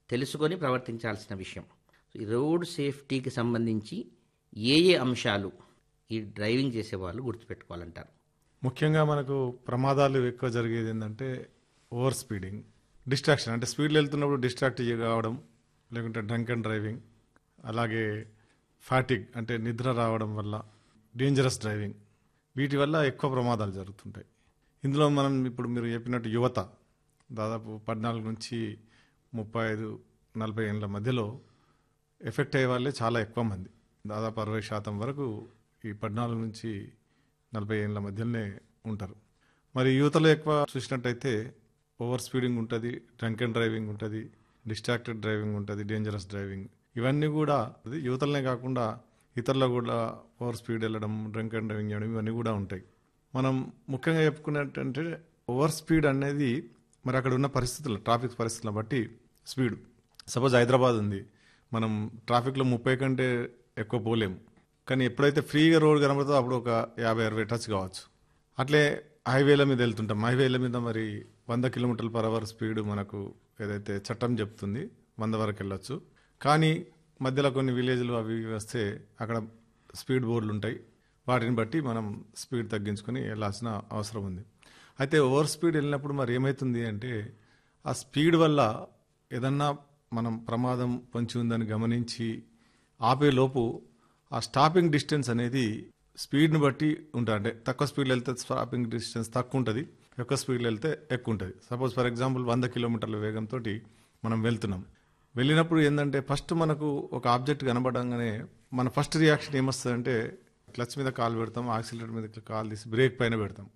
తెలుసుకొని ప్రవర్తించాల్సిన విషయం ఈ రోడ్ సేఫ్టీకి సంబంధించి ఏ ఏ అంశాలు ఈ డ్రైవింగ్ చేసే వాళ్ళు గుర్తుపెట్టుకోవాలంటారు ముఖ్యంగా మనకు ప్రమాదాలు ఎక్కువ జరిగేది ఏంటంటే ఓవర్ స్పీడింగ్ డిస్ట్రాక్షన్ అంటే స్పీడ్లో వెళ్తున్నప్పుడు డిస్ట్రాక్ట్ కావడం లేకుంటే డ్రంక్ అండ్ డ్రైవింగ్ అలాగే ఫ్యాటిక్ అంటే నిద్ర రావడం వల్ల డేంజరస్ డ్రైవింగ్ వీటి వల్ల ఎక్కువ ప్రమాదాలు జరుగుతుంటాయి ఇందులో మనం ఇప్పుడు మీరు చెప్పినట్టు యువత దాదాపు పద్నాలుగు నుంచి ముప్పై ఐదు నలభై ఏళ్ళ మధ్యలో ఎఫెక్ట్ అయ్యే వాళ్ళే చాలా ఎక్కువ మంది దాదాపు అరవై శాతం వరకు ఈ పద్నాలుగు నుంచి నలభై ఏళ్ళ మధ్యలోనే ఉంటారు మరి యువతలో ఎక్కువ చూసినట్టయితే ఓవర్ స్పీడింగ్ ఉంటుంది డ్రంక్ అండ్ డ్రైవింగ్ ఉంటుంది డిస్ట్రాక్టెడ్ డ్రైవింగ్ ఉంటుంది డేంజరస్ డ్రైవింగ్ ఇవన్నీ కూడా అది యువతలనే కాకుండా ఇతరులు కూడా ఓవర్ స్పీడ్ వెళ్ళడం డ్రంక్ అండ్ డ్రైవింగ్ చేయడం ఇవన్నీ కూడా ఉంటాయి మనం ముఖ్యంగా చెప్పుకున్నట్టంటే ఓవర్ స్పీడ్ అనేది మరి అక్కడ ఉన్న పరిస్థితులు ట్రాఫిక్ పరిస్థితులను బట్టి స్పీడ్ సపోజ్ హైదరాబాద్ ఉంది మనం ట్రాఫిక్లో ముప్పై కంటే ఎక్కువ పోలేము కానీ ఎప్పుడైతే ఫ్రీగా రోడ్ కనబడుతుందో అప్పుడు ఒక యాభై అరవై టచ్ కావచ్చు అట్లే హైవేల మీద వెళ్తుంటాం హైవేల మీద మరి వంద కిలోమీటర్ల పర్ అవర్ స్పీడ్ మనకు ఏదైతే చట్టం చెప్తుంది వంద వరకు వెళ్ళొచ్చు కానీ మధ్యలో కొన్ని విలేజ్లు అవి ఇవి వస్తే అక్కడ స్పీడ్ బోర్డులు ఉంటాయి వాటిని బట్టి మనం స్పీడ్ తగ్గించుకొని వెళ్ళాల్సిన అవసరం ఉంది అయితే ఓవర్ స్పీడ్ వెళ్ళినప్పుడు మరి ఏమవుతుంది అంటే ఆ స్పీడ్ వల్ల ఏదన్నా మనం ప్రమాదం పొంచి ఉందని గమనించి ఆపే లోపు ఆ స్టాపింగ్ డిస్టెన్స్ అనేది స్పీడ్ని బట్టి ఉంటుంది అంటే తక్కువ స్పీడ్లో వెళ్తే స్టాపింగ్ డిస్టెన్స్ తక్కువ ఉంటుంది ఎక్కువ స్పీడ్లో వెళ్తే ఎక్కువ ఉంటుంది సపోజ్ ఫర్ ఎగ్జాంపుల్ వంద కిలోమీటర్ల వేగంతో మనం వెళ్తున్నాం వెళ్ళినప్పుడు ఏంటంటే ఫస్ట్ మనకు ఒక ఆబ్జెక్ట్ కనబడంగానే మన ఫస్ట్ రియాక్షన్ ఏమొస్తుందంటే క్లచ్ మీద కాలు పెడతాం యాక్సిలేటర్ మీద కాలు తీసి బ్రేక్ పైన పెడతాం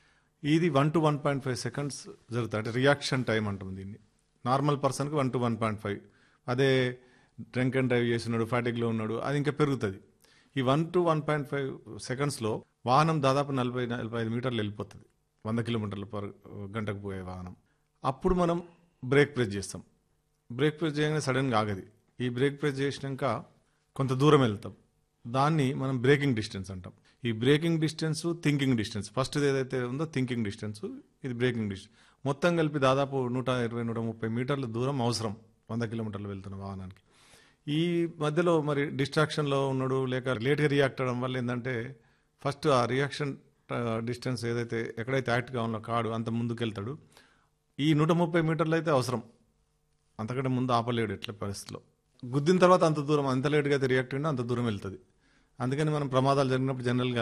ఇది one to one point five seconds జరుగుతుంది అంటే రియాక్షన్ టైం అంటాం దీన్ని నార్మల్ పర్సన్కి one to one point five అదే డ్రంక్ అండ్ డ్రైవ్ చేస్తున్నాడు ఫ్యాటిక్లో ఉన్నాడు అది ఇంకా పెరుగుతుంది ఈ one to one point five సెకండ్స్లో వాహనం దాదాపు నలభై నలభై ఐదు మీటర్లు వెళ్ళిపోతుంది వంద కిలోమీటర్ల పర్ గంటకు పోయే వాహనం అప్పుడు మనం బ్రేక్ ప్రెస్ చేస్తాం బ్రేక్ ప్రెస్ చేయగానే సడన్గా ఆగది ఈ బ్రేక్ ప్రెస్ చేసినాక కొంత దూరం వెళ్తాం దాన్ని మనం బ్రేకింగ్ డిస్టెన్స్ అంటాం ఈ braking distance thinking distance first ఏదైతే ఉందో థింకింగ్ డిస్టెన్స్ ఇది బ్రేకింగ్ డిస్టెన్స్ మొత్తం కలిపి దాదాపు నూట ఇరవై నూట ముప్పై మీటర్ల దూరం అవసరం వంద కిలోమీటర్లు వెళ్తున్న వాహనానికి ఈ మధ్యలో మరి డిస్ట్రాక్షన్లో ఉన్నాడు లేక లేట్గా రియాక్ట్ అవ్వడం వల్ల ఏంటంటే ఫస్ట్ ఆ రియాక్షన్ డిస్టెన్స్ ఏదైతే ఎక్కడైతే యాక్ట్ కావాలో కాడు అంత ముందుకు వెళ్తాడు ఈ నూట ముప్పై మీటర్లు అయితే అవసరం అంతకంటే ముందు ఆపలేడు ఎట్ల పరిస్థితిలో గుద్దిన తర్వాత అంత దూరం అంత లేట్గా అయితే రియాక్ట్ అయినా అంత దూరం వెళ్తుంది అందుకని మనం ప్రమాదాలు జరిగినప్పుడు జనరల్గా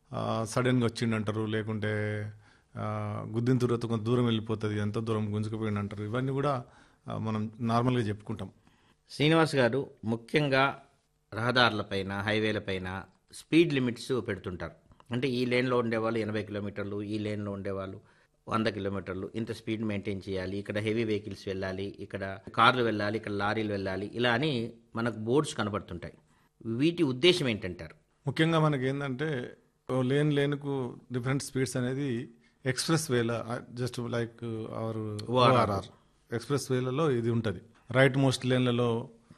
సడన్గా వచ్చిండు అంటారు లేకుంటే ఆ, గుద్దిన తర్వాత కొంత దూరం వెళ్ళిపోతుంది ఎంత దూరం గుంజుకుపోయింది అంటారు ఇవన్నీ కూడా ఆ, మనం నార్మల్గా చెప్పుకుంటాం శ్రీనివాస్ గారు ముఖ్యంగా రహదారులపైన హైవేలపైన స్పీడ్ లిమిట్స్ పెడుతుంటారు అంటే ఈ లేన్లో ఉండేవాళ్ళు ఎనభై కిలోమీటర్లు ఈ లేన్లో ఉండేవాళ్ళు వంద కిలోమీటర్లు ఇంత స్పీడ్ మెయింటైన్ చేయాలి ఇక్కడ హెవీ వెహికల్స్ వెళ్ళాలి ఇక్కడ కార్లు వెళ్ళాలి ఇక్కడ లారీలు వెళ్ళాలి ఇలా అని మనకు బోర్డ్స్ కనబడుతుంటాయి వీటి ఉద్దేశం ఏంటంటారు ముఖ్యంగా మనకి ఏంటంటే ఓ లేన్ లేన్కు డిఫరెంట్ స్పీడ్స్ అనేది ఎక్స్ప్రెస్ వేల just like our ORR express వేలలో ఇది ఉంటుంది రైట్ మోస్ట్ లేన్లలో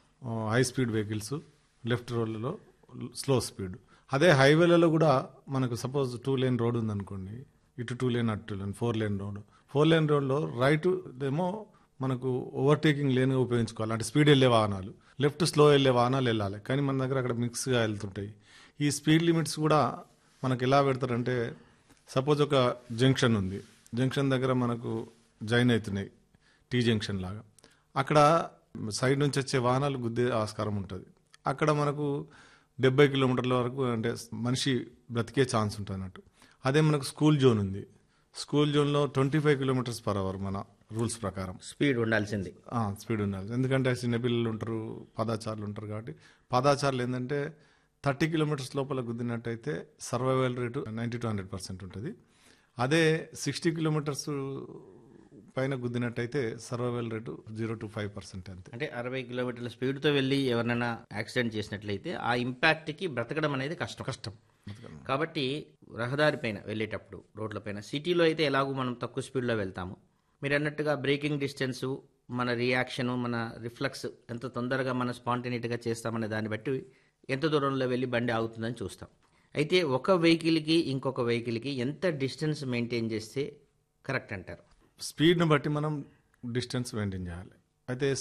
హై స్పీడ్ వెహికల్స్ లెఫ్ట్ రోడ్లలో స్లో స్పీడ్ అదే హైవేలలో కూడా మనకు సపోజ్ టూ లేన్ రోడ్ ఉందనుకోండి ఇటు టూ లేన్ అటు two lane four lane road four lane రోడ్లో రైట్ ఏమో మనకు ఓవర్టేకింగ్ లేన్గా ఉపయోగించుకోవాలి అంటే స్పీడ్ వెళ్ళే వాహనాలు లెఫ్ట్ స్లో వెళ్ళే వాహనాలు వెళ్ళాలి కానీ మన దగ్గర అక్కడ మిక్స్గా వెళ్తుంటాయి ఈ స్పీడ్ లిమిట్స్ కూడా మనకు ఎలా పెడతారంటే సపోజ్ ఒక జంక్షన్ ఉంది జంక్షన్ దగ్గర మనకు జాయిన్ అవుతున్నాయి టీ జంక్షన్ లాగా అక్కడ సైడ్ నుంచి వచ్చే వాహనాలు గుద్దే ఆస్కారం ఉంటుంది అక్కడ మనకు డెబ్బై కిలోమీటర్ల వరకు అంటే మనిషి బ్రతికే ఛాన్స్ ఉంటుంది అన్నట్టు అదే మనకు స్కూల్ జోన్ ఉంది స్కూల్ జోన్లో twenty five kilometres per hour మన రూల్స్ ప్రకారం స్పీడ్ ఉండాల్సింది ఆ, స్పీడ్ ఉండాలి ఎందుకంటే చిన్నపిల్లలు ఉంటారు పాదాచారులు ఉంటారు కాబట్టి పాదాచారులు ఏంటంటే థర్టీ కిలోమీటర్స్ లోపల గుద్దినట్టయితే survival rate ninety to hundred percent ఉంటుంది అదే సిక్స్టీ కిలోమీటర్స్ పైన గుద్దినట్టయితే survival rate zero to five percent అంతే అంటే అరవై కిలోమీటర్ల స్పీడ్తో వెళ్ళి ఎవరినైనా యాక్సిడెంట్ చేసినట్లయితే ఆ ఇంపాక్ట్కి బ్రతకడం అనేది కష్టం కష్టం కాబట్టి రహదారి పైన వెళ్ళేటప్పుడు రోడ్లపైన సిటీలో అయితే ఎలాగో మనం తక్కువ స్పీడ్లో వెళ్తాము మీరు అన్నట్టుగా బ్రేకింగ్ డిస్టెన్స్ మన రియాక్షన్ మన రిఫ్లెక్స్ ఎంత తొందరగా మన స్పాంటేనిటీగా చేస్తామనే దాన్ని బట్టి ఎంత దూరంలో వెళ్ళి బండి ఆగుతుందని చూస్తాం అయితే ఒక వెహికల్కి ఇంకొక వెహికల్కి ఎంత డిస్టెన్స్ మెయింటైన్ చేస్తే కరెక్ట్ అంటారు స్పీడ్ని బట్టి మనం డిస్టెన్స్ మెయింటైన్ చేయాలి అయితే